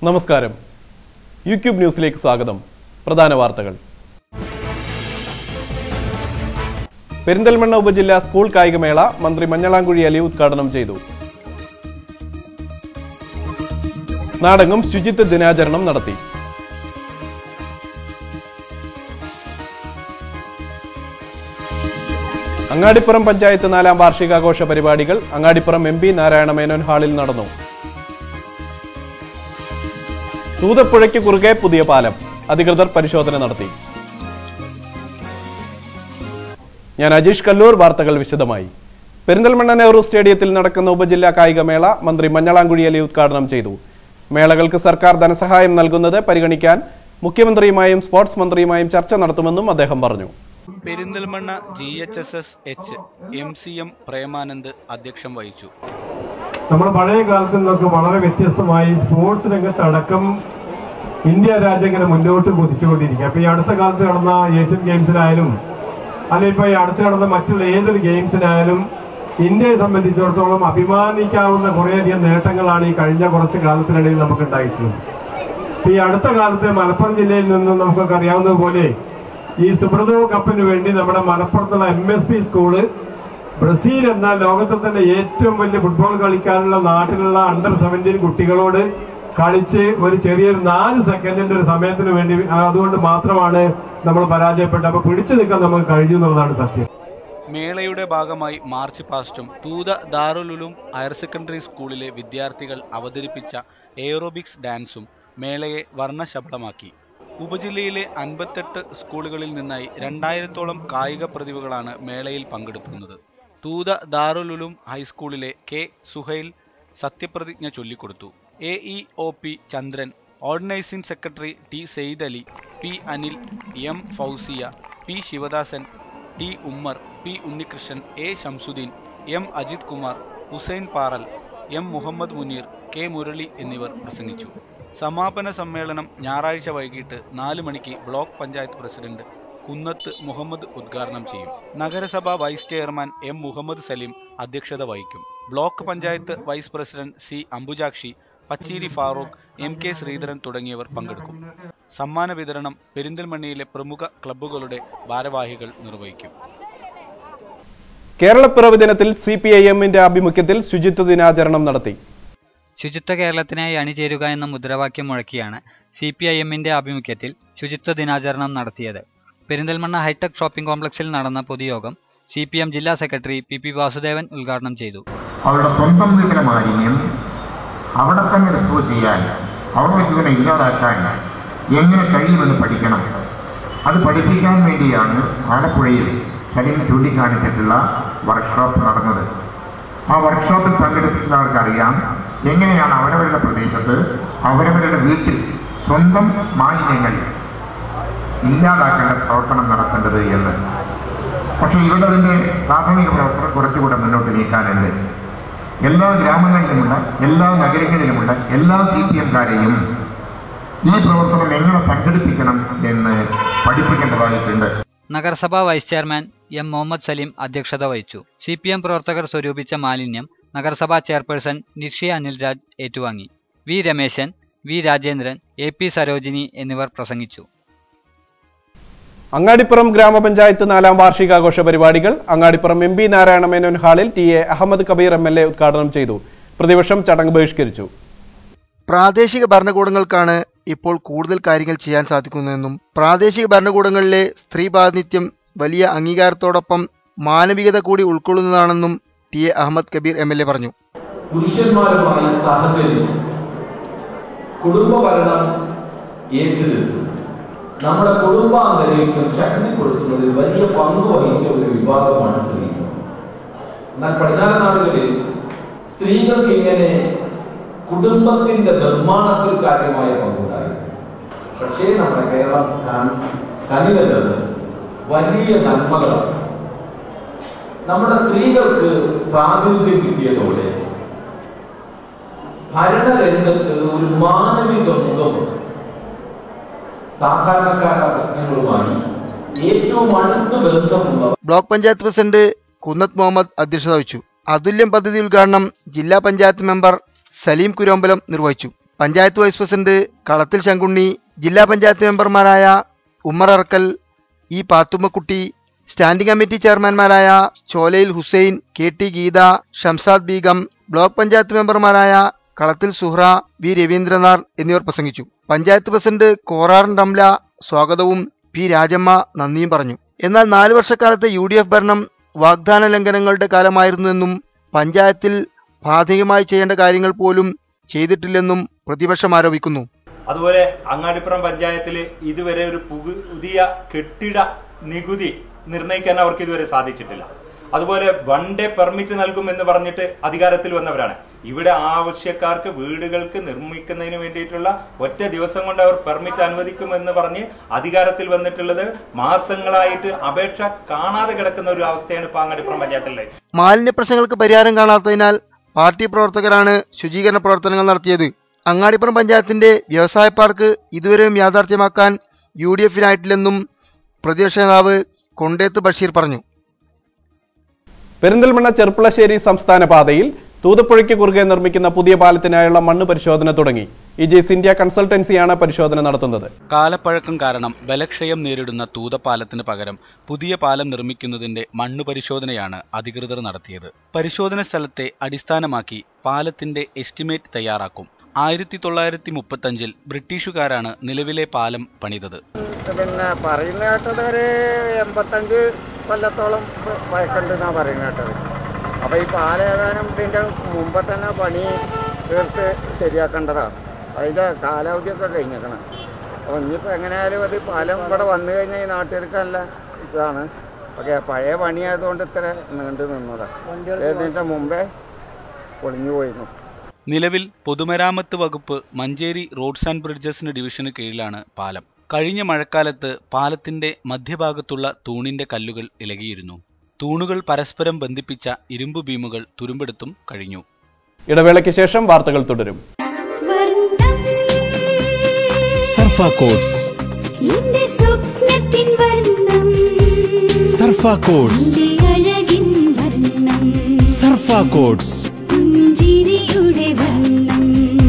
നമസ്കാരം യൂട്യൂബ് ന്യൂസിലേക്ക് സ്വാഗതം പ്രധാന വാർത്തകൾ പെരിന്തൽമണ്ണ ഉപജില്ലാ സ്കൂൾ കായികമേള മന്ത്രി മഞ്ഞളാംകുഴി അലി ഉദ്ഘാടനം ചെയ്തു നാടെങ്ങും ശുചിത്വ ദിനാചരണം നടത്തി അങ്ങാടിപ്പുറം പഞ്ചായത്ത് നാലാം വാർഷികാഘോഷ പരിപാടികൾ അങ്ങാടിപ്പുറം എം പി നാരായണ മേനോൻ ഹാളിൽ നടന്നു തൂതപ്പുഴയ്ക്ക് കുറുകെ പുതിയ പാലം അധികൃതർ പരിശോധന നടത്തി ഞാൻ അജീഷ് കല്ലൂർ വാർത്തകൾ വിശദമായി പെരിന്തൽമണ്ണ നെഹ്റു സ്റ്റേഡിയത്തിൽ നടക്കുന്ന ഉപജില്ലാ കായികമേള മന്ത്രി മഞ്ഞളാംകുഴി അലി ഉദ്ഘാടനം ചെയ്തു മേളകൾക്ക് സർക്കാർ ധനസഹായം നൽകുന്നത് പരിഗണിക്കാൻ മുഖ്യമന്ത്രിയുമായും സ്പോർട്സ് മന്ത്രിയുമായും ചർച്ച നടത്തുമെന്നും അദ്ദേഹം പറഞ്ഞു Perinthalmanna G H S S H M C M Premanand അധ്യക്ഷം വഹിച്ചു നമ്മൾ പഴയ കാലത്ത് നിന്നൊക്കെ വളരെ വ്യത്യസ്തമായി സ്പോർട്സ് രംഗത്തടക്കം ഇന്ത്യ രാജ്യം ഇങ്ങനെ മുന്നോട്ട് കുതിച്ചുകൊണ്ടിരിക്കുക അപ്പൊ ഈ അടുത്ത കാലത്ത് നടന്ന ഏഷ്യൻ ഗെയിംസിനായാലും അല്ലെ ഇപ്പൊ ഈ അടുത്ത് നടന്ന മറ്റുള്ള ഏതൊരു ഗെയിംസിനായാലും ഇന്ത്യയെ സംബന്ധിച്ചിടത്തോളം അഭിമാനിക്കാവുന്ന കുറേയധികം നേട്ടങ്ങളാണ് ഈ കഴിഞ്ഞ കുറച്ച് കാലത്തിനിടയിൽ നമുക്ക് ഉണ്ടായിട്ടുള്ളത് ഇപ്പൊ ഈ അടുത്ത കാലത്ത് മലപ്പുറം ജില്ലയിൽ നിന്നും നമുക്കൊക്കെ അറിയാവുന്നത് പോലെ ഈ സുബ്രതോ കപ്പിന് വേണ്ടി നമ്മുടെ മലപ്പുറത്തുള്ള M S P school Brazil എന്ന ലോകത്തിൽ തന്നെ ഏറ്റവും വലിയ ഫുട്ബോൾ കളിക്കാനുള്ള നാട്ടിലുള്ള അണ്ടർ സെവൻറ്റീൻ കുട്ടികളോട് കളിച്ച് ഒരു ചെറിയൊരു നാല് സെക്കൻഡിന്റെ ഒരു സമയത്തിന് വേണ്ടി അതുകൊണ്ട് മാത്രമാണ് നമ്മൾ പരാജയപ്പെട്ടത് അപ്പൊ പിടിച്ചു നിൽക്കാൻ നമുക്ക് കഴിഞ്ഞു എന്നുള്ളതാണ് സത്യം മേളയുടെ ഭാഗമായി മാർച്ച് പാസ്റ്റും തൂത ദാറുലുലും ഹയർ സെക്കൻഡറി സ്കൂളിലെ വിദ്യാർത്ഥികൾ അവതരിപ്പിച്ച എയറോബിക്സ് ഡാൻസും മേളയെ വർണ്ണശബളമാക്കി ഉപജില്ലയിലെ അൻപത്തെട്ട് സ്കൂളുകളിൽ നിന്നായി രണ്ടായിരത്തോളം കായിക പ്രതിഭകളാണ് മേളയിൽ പങ്കെടുക്കുന്നത് തൂത ദാറുലുലും ഹൈസ്കൂളിലെ കെ സുഹൈൽ സത്യപ്രതിജ്ഞ ചൊല്ലിക്കൊടുത്തു A E O P Chandran organising secretary T Sayed Ali P Anil M Fousiya P Sivadasan T Ummer P Unnikrishnan A Shamsuddin M Ajith Kumar Hussain Paral M Muhammad Muneer K Murali എന്നിവർ പ്രസംഗിച്ചു സമാപന സമ്മേളനം ഞായറാഴ്ച വൈകിട്ട് നാല് മണിക്ക് ബ്ലോക്ക് പഞ്ചായത്ത് പ്രസിഡന്റ് കുന്നത്ത് മുഹമ്മദ് ഉദ്ഘാടനം ചെയ്യും നഗരസഭ vice chairman M Muhammad Salim അധ്യക്ഷത വഹിക്കും block panchayat vice president C Ambujakshi Pacheeri Farooq M K Sreedharan തുടങ്ങിയവർ പങ്കെടുക്കും സമ്മാന വിതരണം പെരിന്തൽമണ്ണയിലെ പ്രമുഖ ക്ലബ്ബുകളുടെ ഭാരവാഹികൾ നിർവഹിക്കും കേരളപ്പിറവി ദിനത്തിൽ സി പി ഐ എമ്മിന്റെ ആഭിമുഖ്യത്തിൽ ശുചിത്വ ദിനാചരണം നടത്തി ശുചിത്വ കേരളത്തിനായി അണിചേരുക എന്ന മുദ്രാവാക്യം മുഴക്കിയാണ് സി പി ഐ എമ്മിന്റെ ആഭിമുഖ്യത്തിൽ ശുചിത്വ ദിനാചരണം നടത്തിയത് പെരിന്തൽമണ്ണ ഹൈടെക് ഷോപ്പിംഗ് കോംപ്ലക്സിൽ നടന്ന പൊതുയോഗം സി പി എം ജില്ലാ സെക്രട്ടറി പി പി വാസുദേവൻ ഉദ്ഘാടനം ചെയ്തു അവരുടെ സ്വന്തം വീട്ടിലെ മാലിന്യം അവിടെ തന്നെ റിപ്പോർട്ട് ചെയ്യാൻ അവിടെ വെച്ച് തന്നെ ഇല്ലാതാക്കാൻ എങ്ങനെ കഴിയുമെന്ന് പഠിക്കണം അത് പഠിപ്പിക്കാൻ വേണ്ടിയാണ് ആലപ്പുഴയിൽ സലീം ചൂണ്ടിക്കാണിച്ചിട്ടുള്ള വർക്ക്ഷോപ്പ് നടന്നത് ആ വർക്ക്ഷോപ്പിൽ പങ്കെടുക്കുന്നവർക്കറിയാം എങ്ങനെയാണ് അവരവരുടെ പ്രദേശത്ത് അവരവരുടെ വീട്ടിൽ സ്വന്തം മാലിന്യങ്ങൾ ഇല്ലാതാക്കേണ്ട പ്രവർത്തനം നടത്തേണ്ടത് എന്ന് പക്ഷെ ഇവിടെ അതിൻ്റെ പ്രാഥമിക പ്രവർത്തനം കുറച്ചുകൂടെ മുന്നോട്ട് നീക്കാനുണ്ട് എല്ലാ ഗ്രാമങ്ങളിലുമുള്ള എല്ലാ നഗരങ്ങളിലുമുള്ള എല്ലാ സി പി എംകാരെയും ഈ പ്രവർത്തനം എങ്ങനെ സംഘടിപ്പിക്കണം എന്ന് പഠിപ്പിക്കേണ്ടതായിട്ടുണ്ട് നഗരസഭാ vice chairman M Muhammad Salim അധ്യക്ഷത വഹിച്ചു സി പി എം പ്രവർത്തകർ സ്വരൂപിച്ച മാലിന്യം നഗരസഭാ ചെയർപേഴ്സൺ നിഷി അനിൽരാജ് ഏറ്റുവാങ്ങി V Rameshan V Rajendran A P Sarojini എന്നിവർ പ്രസംഗിച്ചു അങ്ങാടിപ്പുറം ഗ്രാമപഞ്ചായത്ത് നാലാം വാർഷികാഘോഷ പരിപാടികൾ അങ്ങാടിപ്പുറം എം പി നാരായണ മേനോൻ ഹാളിൽ T A Ahammed Kabeer M L A ഉദ്ഘാടനം ചെയ്തു പ്രതിപക്ഷം ചടങ്ങ് ബഹിഷ്കരിച്ചു പ്രാദേശിക ഭരണകൂടങ്ങൾക്കാണ് ഇപ്പോൾ കൂടുതൽ കാര്യങ്ങൾ ചെയ്യാൻ സാധിക്കുന്നതെന്നും പ്രാദേശിക ഭരണകൂടങ്ങളിലെ സ്ത്രീ പ്രാതിനിധ്യം വലിയ അംഗീകാരത്തോടൊപ്പം മാനവികത കൂടി ഉൾക്കൊള്ളുന്നതാണെന്നും T A Ahammed Kabeer M L A പറഞ്ഞു പുരുഷന്മാരുമായി സഹകരിച്ച് കുടുംബഭരണം ഏറ്റെടുത്ത് നമ്മുടെ കുടുംബാന്തരീക്ഷം ശക്തിപ്പെടുത്തുന്നതിൽ വലിയ പങ്ക് വഹിച്ച ഒരു വിഭാഗമാണ് സ്ത്രീകൾ എന്നാൽ പടിഞ്ഞാറൻ നാടുകളിൽ സ്ത്രീകൾക്ക് ഇങ്ങനെ കുടുംബത്തിന്റെ നിർമ്മാണത്തിൽ കാര്യമായ പങ്കുണ്ടായിരുന്നു പക്ഷേ നമ്മുടെ കേരളം കാൺ- കനിവരുന്നത് വലിയ നന്മകളാണ് നമ്മുടെ സ്ത്രീകൾക്ക് പ്രാതിനിധ്യം കിട്ടിയതോടെ ഭരണരംഗത്ത് ഒരു മാനവിക മുഖമുണ്ട് സാധാരണക്കാരുടെ പ്രശ്നങ്ങളുമായി ഏറ്റവും അടുത്ത ബന്ധമുള്ള ബ്ലോക്ക് പഞ്ചായത്ത് പ്രസിഡന്റ് കുന്നത്ത് മുഹമ്മദ് അധ്യക്ഷത വഹിച്ചു അതുല്യം പദ്ധതി ഉദ്ഘാടനം ജില്ലാ പഞ്ചായത്ത് മെമ്പർ സലീം കുരോമ്പലം നിർവഹിച്ചു പഞ്ചായത്ത് വൈസ് പ്രസിഡന്റ് കളത്തിൽ ശങ്കുണ്ണി ജില്ലാ പഞ്ചായത്ത് മെമ്പർമാരായ Ummer Arakkal E Pathummakutty standing committee ചെയർമാൻമാരായ Cholayil Hussain K T Geetha Shamsad Begum block panchayat മെമ്പർമാരായ കളത്തിൽ സുഹ്റ വി രവീന്ദ്രനാഥ് എന്നിവർ പ്രസംഗിച്ചു പഞ്ചായത്ത് പ്രസിഡന്റ് കോറാറൻ റംല സ്വാഗതവും പി രാജമ്മ നന്ദിയും പറഞ്ഞു എന്നാൽ നാലു വർഷക്കാലത്തെ യു ഡി എഫ് ഭരണം വാഗ്ദാന ലംഘനങ്ങളുടെ കാലമായിരുന്നുവെന്നും പഞ്ചായത്തിൽ ബാധകമായി ചെയ്യേണ്ട കാര്യങ്ങൾ പോലും ചെയ്തിട്ടില്ലെന്നും പ്രതിപക്ഷം ആരോപിക്കുന്നു അതുപോലെ അങ്ങാടിപ്പുറം പഞ്ചായത്തിൽ ഇതുവരെ ഒരു പുതു- പുതിയ കെട്ടിട നികുതി നിർണ്ണയിക്കാൻ അവർക്ക് ഇതുവരെ സാധിച്ചിട്ടില്ല അതുപോലെ വൺ ഡേ പെർമിറ്റ് നൽകും എന്ന് പറഞ്ഞിട്ട് അധികാരത്തിൽ വന്നവരാണ് ഇവിടെ ആവശ്യക്കാർക്ക് വീടുകൾക്ക് നിർമ്മിക്കുന്നതിന് വേണ്ടിയിട്ടുള്ള ഒറ്റ ദിവസം കൊണ്ട് അവർ പെർമിറ്റ് അനുവദിക്കുമെന്ന് പറഞ്ഞ് അധികാരത്തിൽ വന്നിട്ടുള്ളത് മാസങ്ങളായിട്ട് അപേക്ഷ കാണാതെ കിടക്കുന്ന ഒരു അവസ്ഥയാണ് ഇപ്പൊ അങ്ങാടിപ്പുറം പഞ്ചായത്തിലുള്ളത് മാലിന്യ പ്രശ്നങ്ങൾക്ക് പരിഹാരം കാണാത്തതിനാൽ പാർട്ടി പ്രവർത്തകരാണ് ശുചീകരണ പ്രവർത്തനങ്ങൾ നടത്തിയത് അങ്ങാടിപ്പുറം പഞ്ചായത്തിന്റെ വ്യവസായ പാർക്ക് ഇതുവരെയും യാഥാർത്ഥ്യമാക്കാൻ യു ഡി എഫിനായിട്ടില്ലെന്നും പ്രതിപക്ഷ നേതാവ് കൊണ്ടേത്ത് ബഷീർ പറഞ്ഞു പെരിന്തൽമണ്ണ ചെർപ്പളശ്ശേരി സംസ്ഥാന പാതയിൽ തൂതപ്പുഴയ്ക്ക് കുറുകെ നിർമ്മിക്കുന്ന പുതിയ പാലത്തിനായുള്ള മണ്ണ് പരിശോധന തുടങ്ങി ഇജേസ് ഇന്ത്യ കൺസൾട്ടൻസിയാണ് പരിശോധന നടത്തുന്നത് കാലപ്പഴക്കം കാരണം ബലക്ഷയം നേരിടുന്ന തൂതപ്പാലത്തിന് പകരം പുതിയ പാലം നിർമ്മിക്കുന്നതിന്റെ മണ്ണു പരിശോധനയാണ് അധികൃതർ നടത്തിയത് പരിശോധന സ്ഥലത്തെ അടിസ്ഥാനമാക്കി പാലത്തിന്റെ എസ്റ്റിമേറ്റ് തയ്യാറാക്കും ആയിരത്തി തൊള്ളായിരത്തി മുപ്പത്തഞ്ചിൽ ബ്രിട്ടീഷുകാരാണ് നിലവിലെ പാലം പണിതത് പിന്നെ പറയുന്ന കേട്ടത് ഒരു എൺപത്തഞ്ച് കൊല്ലത്തോളം പഴക്കണ്ടെന്നാണ് പറയുന്നത് കേട്ടത് അപ്പോൾ ഈ പാലം ഏതാനും ഇതിൻ്റെ മുമ്പ് തന്നെ പണി തീർത്ത് ശരിയാക്കേണ്ടതാണ് അതിൻ്റെ കാലാവധിയൊക്കെ കഴിഞ്ഞേക്കണം അപ്പോൾ ഇനിയിപ്പോൾ എങ്ങനെയായാലും അത് പാലം ഇവിടെ വന്നു കഴിഞ്ഞാൽ ഈ നാട്ടുകാർക്ക് നല്ല ഇതാണ് ഓക്കെ പഴയ പണിയായതുകൊണ്ട് ഇത്ര നീണ്ടു നിന്നതാണ് ഇതിൻ്റെ മുമ്പേ പൊളിഞ്ഞു പോയിരുന്നു നിലവിൽ പൊതുമരാമത്ത് വകുപ്പ് മഞ്ചേരി റോഡ്സ് ആൻഡ് ബ്രിഡ്ജസിന് ഡിവിഷന് കീഴിലാണ് പാലം കഴിഞ്ഞ മഴക്കാലത്ത് പാലത്തിന്റെ മധ്യഭാഗത്തുള്ള തൂണിന്റെ കല്ലുകൾ ഇളകിയിരുന്നു തൂണുകൾ പരസ്പരം ബന്ധിപ്പിച്ച ഇരുമ്പ് ബീമുകൾ തുരുമ്പെടുത്തും കഴിഞ്ഞു ഇടവേളയ്ക്ക് ശേഷം വാർത്തകൾ തുടരും സർഫ കോഡ്സ് എന്റെ സ്വപ്നത്തിൻ വർണ്ണം സർഫ കോഡ്സ് എന്റെ അഴകിൻ വർണ്ണം സർഫ കോഡ്സ് പുഞ്ചിരിയുടെ വർണ്ണം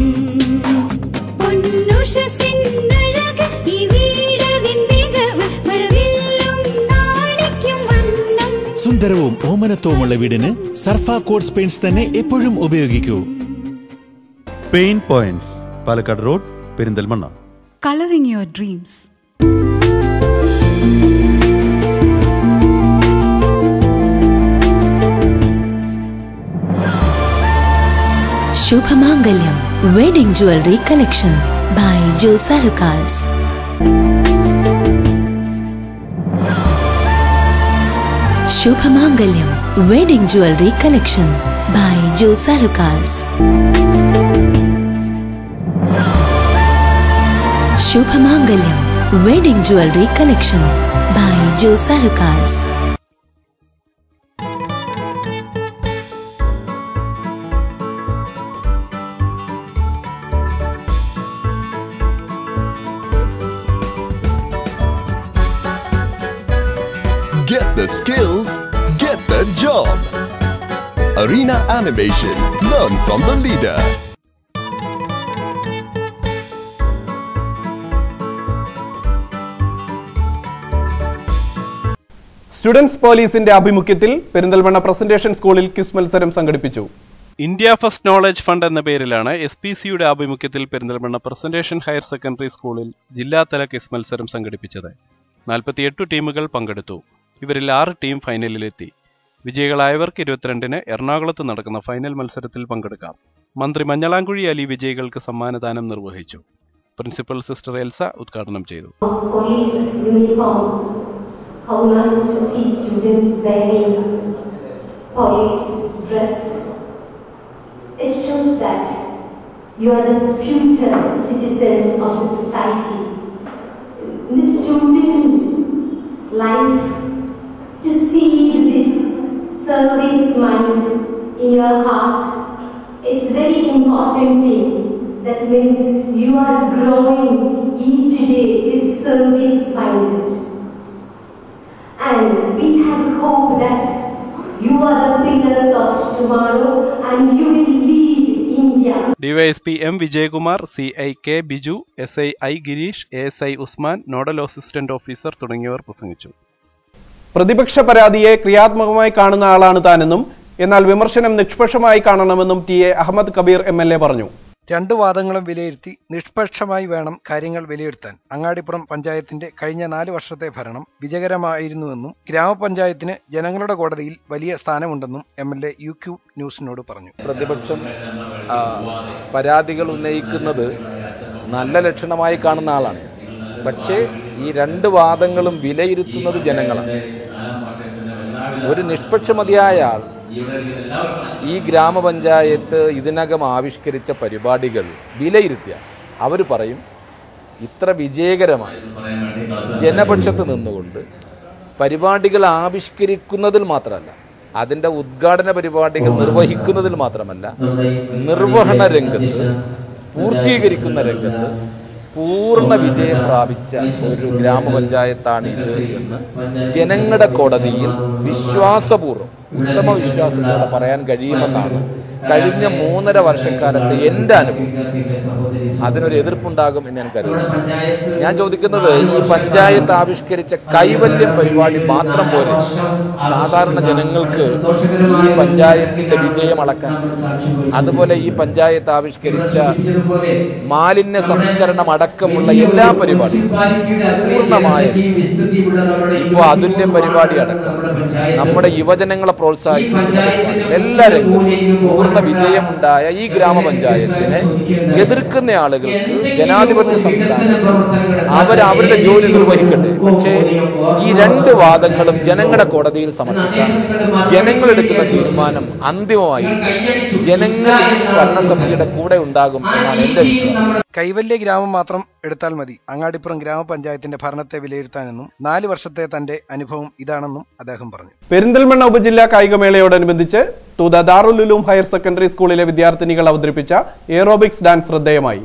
പൊന്നുഷസിന്നഴക് ഈ വീടതിൻ മികവ് മഴവില്ലും നാണിക്കും വർണ്ണം സുന്ദരവും ഓമനത്വമുള്ള വീടിന് സർഫ കോഡ്സ് പെയിന്റ്സ് തന്നെ എപ്പോഴും ഉപയോഗിക്കൂ paint point Palakkad road Perinthalmanna Coloring your dreams. Shubhamangalyam wedding jewellery collection by Josalukkas Shubhamangalyam wedding jewellery collection by Josalukkas Shubhamangalyam wedding jewellery collection by Josalukkas Get the skills, get the job. Arena Animation. Learn from the leader. Students പോലീസിന്റെ ആഭിമുഖ്യത്തിൽ Perinthalmanna presentation സ്കൂളിൽ quiz മത്സരം സംഘടിപ്പിച്ചു India first knowledge fund എന്ന പേരിലാണ് S P സിയുടെ ആഭിമുഖ്യത്തിൽ Perinthalmanna presentation higher secondary സ്കൂളിൽ ജില്ലാതല ക്വിസ് മത്സരം സംഘടിപ്പിച്ചത് നാൽപ്പത്തിയെട്ട് ടീമുകൾ പങ്കെടുത്തു ഇവരിൽ ആറ് ടീം ഫൈനലിലെത്തി വിജയികളായവർക്ക് ഇരുപത്തിരണ്ടിന് എറണാകുളത്ത് നടക്കുന്ന ഫൈനൽ മത്സരത്തിൽ പങ്കെടുക്കാം മന്ത്രി മഞ്ഞളാംകുഴി അലി വിജയികൾക്ക് സമ്മാനദാനം നിർവഹിച്ചു പ്രിൻസിപ്പൽ സിസ്റ്റർ എൽസ ഉദ്ഘാടനം ചെയ്തു police uniform. How nice to see students wearing police dress. It shows that you are the future citizens of the society. This student life, to see this service mind in your heart is very important thing. That means you are growing each day with service minded. And we have hope that you are the pillars of tomorrow and you will lead India India. DYSP M Vijayakumar C I K Biju S I I Gireesh A S I Usman nodal assistant officer തുടങ്ങിയവർ പ്രസംഗിച്ചു പ്രതിപക്ഷ പരാതിയെ ക്രിയാത്മകമായി കാണുന്ന ആളാണ് താനെന്നും എന്നാൽ വിമർശനം നിഷ്പക്ഷമായി കാണണമെന്നും T A Ahammed Kabeer M L A പറഞ്ഞു രണ്ട് വാദങ്ങളും വിലയിരുത്തി നിഷ്പക്ഷമായി വേണം കാര്യങ്ങൾ വിലയിരുത്താൻ അങ്ങാടിപ്പുറം പഞ്ചായത്തിന്റെ കഴിഞ്ഞ നാല് വർഷത്തെ ഭരണം വിജയകരമായിരുന്നുവെന്നും ഗ്രാമപഞ്ചായത്തിന് ജനങ്ങളുടെ കോടതിയിൽ വലിയ സ്ഥാനമുണ്ടെന്നും M L A U Q ന്യൂസിനോട് പറഞ്ഞു പ്രതിപക്ഷം ആ, പരാതികൾ ഉന്നയിക്കുന്നത് നല്ല ലക്ഷണമായി കാണുന്ന ആളാണ് പക്ഷേ ഈ രണ്ട് വാദങ്ങളും വിലയിരുത്തുന്നത് ജനങ്ങളാണ് ഒരു നിഷ്പക്ഷമതിയായ ആൾ ഈ ഗ്രാമപഞ്ചായത്ത് ഇതിനകം ആവിഷ്കരിച്ച പരിപാടികൾ വിലയിരുത്തിയ അവർ പറയും ഇത്ര വിജയകരമായി ജനപക്ഷത്ത് നിന്നുകൊണ്ട് പരിപാടികൾ ആവിഷ്കരിക്കുന്നതിൽ മാത്രമല്ല അതിൻ്റെ ഉദ്ഘാടന പരിപാടികൾ നിർവഹിക്കുന്നതിൽ മാത്രമല്ല നിർവഹണ രംഗത്ത് പൂർത്തീകരിക്കുന്ന രംഗത്ത് പൂർണ്ണ വിജയം പ്രാപിച്ച ഒരു ഗ്രാമപഞ്ചായത്താണ് ഇത് എന്ന് ജനങ്ങളുടെ കോടതിയിൽ വിശ്വാസപൂർവ്വം ഉത്തമ വിശ്വാസത്തോടെ പറയാൻ കഴിയുമെന്നാണ് കഴിഞ്ഞ മൂന്നര വർഷക്കാലത്തെ എൻ്റെ അനുഭവം അതിനൊരു എതിർപ്പുണ്ടാകും എന്ന് ഞാൻ കരുതുന്നു ഞാൻ ചോദിക്കുന്നത് ഈ പഞ്ചായത്ത് ആവിഷ്കരിച്ച കൈവല്യം പരിപാടി മാത്രം പോലെ സാധാരണ ജനങ്ങൾക്ക് ഈ പഞ്ചായത്തിന്റെ വിജയം അളക്കാൻ അതുപോലെ ഈ പഞ്ചായത്ത് ആവിഷ്കരിച്ച മാലിന്യ സംസ്കരണം അടക്കമുള്ള എല്ലാ പരിപാടിയും പൂർണ്ണമായ ഇപ്പോൾ അതുല്യ പരിപാടി അടക്കം നമ്മുടെ യുവജനങ്ങളെ പ്രോത്സാഹിപ്പിക്കുന്ന എല്ലാ രംഗത്തും പൂർണ്ണ വിജയമുണ്ടായ ഈ ഗ്രാമപഞ്ചായത്തിനെ എതിർക്കുന്ന ആളുകൾക്ക് ജനാധിപത്യ സംവിധാനം അവർ അവരുടെ ജോലി നിർവഹിക്കട്ടെ പക്ഷേ ഈ രണ്ട് വാദങ്ങളും ജനങ്ങളുടെ കോടതിയിൽ സമർപ്പിക്കാൻ ജനങ്ങളെടുക്കുന്ന തീരുമാനം അന്തിമമായി ജനങ്ങൾ ഈ ഭരണസമിതിയുടെ കൂടെ ഉണ്ടാകും എന്നാണ് എൻ്റെ വിശ്വാസം കൈവല്യ ഗ്രാമം മാത്രം എടുത്താൽ മതി അങ്ങാടിപ്പുറം ഗ്രാമപഞ്ചായത്തിന്റെ ഭരണത്തെ വിലയിരുത്താനെന്നും നാല് വർഷത്തെ തന്റെ അനുഭവം ഇതാണെന്നും അദ്ദേഹം പറഞ്ഞു പെരിന്തൽമണ്ണ ഉപജില്ലാ കായികമേളയോടനുബന്ധിച്ച് തൂത ദാറുലുലൂം ഹയർ സെക്കൻഡറി സ്കൂളിലെ വിദ്യാർത്ഥിനികൾ അവതരിപ്പിച്ച എയറോബിക്സ് ഡാൻസ് ശ്രദ്ധേയമായി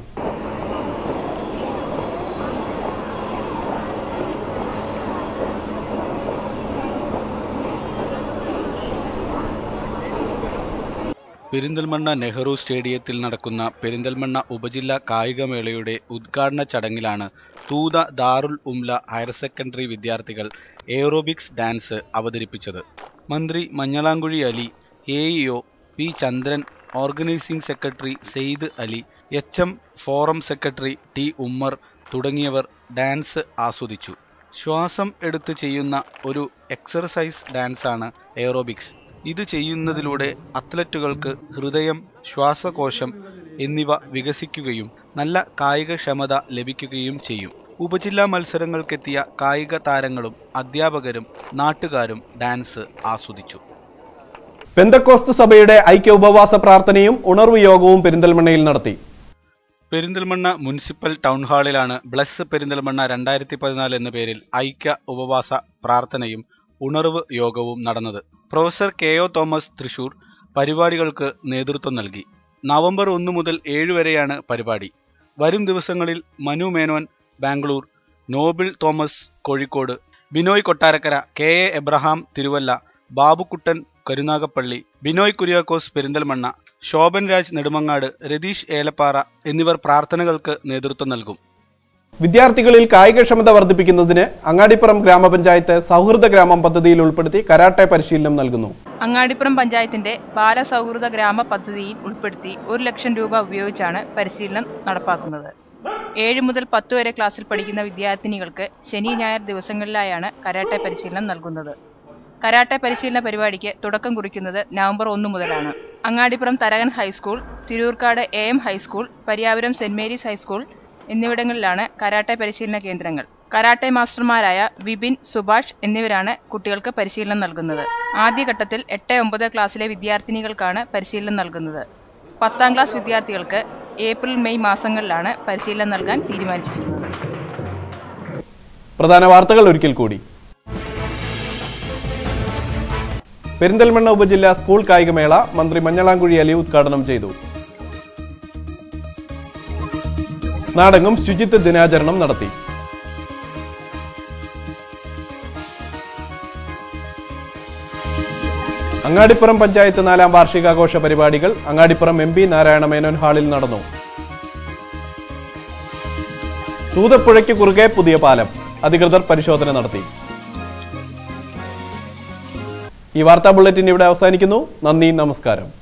പെരിന്തൽമണ്ണ നെഹ്റു സ്റ്റേഡിയത്തിൽ നടക്കുന്ന പെരിന്തൽമണ്ണ ഉപജില്ലാ കായികമേളയുടെ ഉദ്ഘാടന ചടങ്ങിലാണ് തൂത ദാറുൽ ഉംല ഹയർ സെക്കൻഡറി വിദ്യാർത്ഥികൾ എയറോബിക്സ് ഡാൻസ് അവതരിപ്പിച്ചത് മന്ത്രി Manjalamkuzhi Ali A EO P Chandran organising secretary Sayed Ali H M forum secretary T Ummer തുടങ്ങിയവർ ഡാൻസ് ആസ്വദിച്ചു ശ്വാസം എടുത്ത് ചെയ്യുന്ന ഒരു എക്സർസൈസ് ഡാൻസാണ് എയറോബിക്സ് ഇത് ചെയ്യുന്നതിലൂടെ അത്ലറ്റുകൾക്ക് ഹൃദയം ശ്വാസകോശം എന്നിവ വികസിക്കുകയും നല്ല കായികക്ഷമത ലഭിക്കുകയും ചെയ്യും ഉപജില്ലാ മത്സരങ്ങൾക്കെത്തിയ കായിക താരങ്ങളും അധ്യാപകരും നാട്ടുകാരും ഡാൻസ് ആസ്വദിച്ചു പെന്തക്കോസ്തു സഭയുടെ ഐക്യ ഉപവാസ പ്രാർത്ഥനയും ഉണർവ് യോഗവും പെരിന്തൽമണ്ണയിൽ നടത്തി പെരിന്തൽമണ്ണ മുനിസിപ്പൽ ടൗൺ ഹാളിലാണ് ബ്ലസ് പെരിന്തൽമണ്ണ രണ്ടായിരത്തി പതിനാല് എന്ന പേരിൽ ഐക്യ ഉപവാസ പ്രാർത്ഥനയും ഉണർവ് യോഗവും നടന്നത് professor K O Thomas Thrissur പരിപാടികൾക്ക് നേതൃത്വം നൽകി നവംബർ ഒന്ന് മുതൽ ഏഴ് വരെയാണ് പരിപാടി വരും ദിവസങ്ങളിൽ Manu Menon Bangalore Noble Thomas Kozhikode Binoy Kottarakkara K A Abraham Thiruvalla Babukuttan Karunagappally Binoy Kuriakose Perinthalmanna Shobhan Raj Nedumangad Ratheesh Elappara എന്നിവർ പ്രാർത്ഥനകൾക്ക് നേതൃത്വം നൽകും വിദ്യാർത്ഥികളിൽ കായികക്ഷമത വർദ്ധിപ്പിക്കുന്നതിന് അങ്ങാടിപ്പുറം ഗ്രാമപഞ്ചായത്ത് സൗഹൃദ ഗ്രാമം പദ്ധതിയിൽ ഉൾപ്പെടുത്തി കരാട്ടെ പരിശീലനം നൽകുന്നു അങ്ങാടിപ്പുറം പഞ്ചായത്തിന്റെ ബാലസൗഹൃദ ഗ്രാമ പദ്ധതിയിൽ ഉൾപ്പെടുത്തി ഒരു ലക്ഷം രൂപ ഉപയോഗിച്ചാണ് പരിശീലനം നടപ്പാക്കുന്നത് ഏഴ് മുതൽ പത്ത് വരെ ക്ലാസ്സിൽ പഠിക്കുന്ന വിദ്യാർത്ഥിനികൾക്ക് ശനി ഞായർ ദിവസങ്ങളിലായാണ് കരാട്ടെ പരിശീലനം നൽകുന്നത് കരാട്ടെ പരിശീലന പരിപാടിക്ക് തുടക്കം കുറിക്കുന്നത് നവംബർ ഒന്ന് മുതലാണ് Angadippuram Tharakan high school Thirurkad A M high school Pariyapuram Saint Mary's high school എന്നിവിടങ്ങളിലാണ് കരാട്ടെ പരിശീലന കേന്ദ്രങ്ങൾ കരാട്ടെ മാസ്റ്റർമാരായ വിപിൻ സുഭാഷ് എന്നിവരാണ് കുട്ടികൾക്ക് പരിശീലനം നൽകുന്നത് ആദ്യഘട്ടത്തിൽ എട്ട് ഒമ്പത് ക്ലാസ്സിലെ വിദ്യാർത്ഥിനികൾക്കാണ് പരിശീലനം നൽകുന്നത് പത്താം ക്ലാസ് വിദ്യാർത്ഥികൾക്ക് ഏപ്രിൽ മെയ് മാസങ്ങളിലാണ് പരിശീലനം നൽകാൻ തീരുമാനിച്ചിരിക്കുന്നത് പ്രധാന വാർത്തകൾ ഒരിക്കൽ കൂടി പെരിന്തൽമണ്ണ ഉപജില്ലാ സ്കൂൾ കായികമേള മന്ത്രി മഞ്ഞളാംകുഴി അലി ഉദ്ഘാടനം ചെയ്തു നാടെങ്ങും ശുചിത്വ ദിനാചരണം നടത്തി അങ്ങാടിപ്പുറം പഞ്ചായത്ത് നാലാം വാർഷികാഘോഷ പരിപാടികൾ അങ്ങാടിപ്പുറം എം പി നാരായണ മേനോൻ ഹാളിൽ നടന്നു തൂതപ്പുഴയ്ക്ക് കുറുകെ പുതിയ പാലം അധികൃതർ പരിശോധന നടത്തി ഈ വാർത്താ ബുള്ളറ്റിൻ ഇവിടെ അവസാനിക്കുന്നു നന്ദി നമസ്കാരം